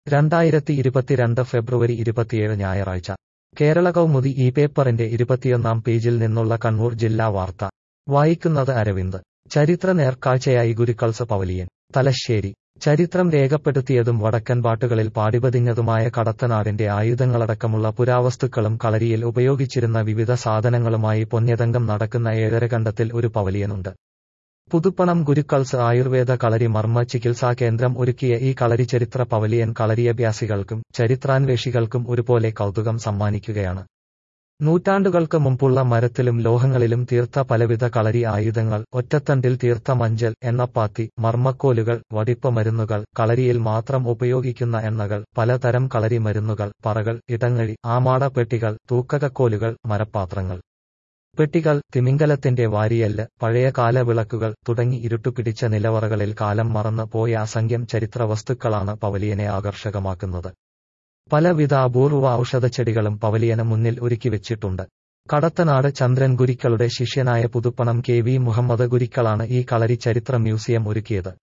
രണ്ടായിരത്തി ഇരുപത്തിരണ്ട് ഫെബ്രുവരി ഇരുപത്തിയേഴ് ഞായറാഴ്ച കേരള കൗമുദി ഈ പേപ്പറിന്റെ ഇരുപത്തിയൊന്നാം പേജിൽ നിന്നുള്ള കണ്ണൂർ ജില്ലാ വാർത്ത വായിക്കുന്നത് അരവിന്ദ് ചരിത്ര നേർക്കാഴ്ചയായി ഗുരുക്കൾസ് പവലിയൻ തലശ്ശേരി ചരിത്രം രേഖപ്പെടുത്തിയതും വടക്കൻ പാട്ടുകളിൽ പാടിപതിഞ്ഞതുമായ കടത്തനാടിന്റെ ആയുധങ്ങളടക്കമുള്ള പുരാവസ്തുക്കളും കളരിയിൽ ഉപയോഗിച്ചിരുന്ന വിവിധ സാധനങ്ങളുമായി പൊന്യതങ്കം നടക്കുന്ന ഏഴരകണ്ടത്തിൽ ഒരു പവലിയനുണ്ട് പുതുപ്പണം ഗുരുക്കൾസ് ആയുർവേദ കളരി മർമ്മ ചികിത്സാ കേന്ദ്രം ഒരുക്കിയ ഈ കളരി ചരിത്ര പവലിയൻ കളരിയഭ്യാസികൾക്കും ചരിത്രാന്വേഷികൾക്കും ഒരുപോലെ കൗതുകം സമ്മാനിക്കുകയാണ് നൂറ്റാണ്ടുകൾക്ക് മുമ്പുള്ള മരത്തിലും ലോഹങ്ങളിലും തീർത്ത പലവിധ കളരി ആയുധങ്ങൾ ഒറ്റത്തണ്ടിൽ തീർത്ത മഞ്ചൽ എണ്ണപ്പാത്തി മർമ്മക്കോലുകൾ വടിപ്പ് മരുന്നുകൾ കളരിയിൽ മാത്രം ഉപയോഗിക്കുന്ന എണ്ണകൾ പലതരം കളരി മരുന്നുകൾ പറകൾ ഇടങ്ങഴി ആമാട പെട്ടികൾ തൂക്കകക്കോലുകൾ മരപ്പാത്രങ്ങൾ പെട്ടികൾ തിമിംഗലത്തിന്റെ വാരിയല്ല് പഴയ കാല വിളക്കുകൾ തുടങ്ങി ഇരുട്ടുപിടിച്ച നിലവറകളിൽ കാലം മറന്ന് പോയ അസംഖ്യം ചരിത്ര വസ്തുക്കളാണ് പവലിയനെ ആകർഷകമാക്കുന്നത് പലവിധ അപൂർവ ഔഷധച്ചെടികളും പവലിയന് മുന്നിൽ ഒരുക്കി വെച്ചിട്ടുണ്ട് കടത്തനാട് ചന്ദ്രൻ ഗുരിക്കളുടെ ശിഷ്യനായ പുതുപ്പണം കെ വി മുഹമ്മദ് ഗുരിക്കളാണ് ഈ കളരി ചരിത്ര മ്യൂസിയം ഒരുക്കിയത്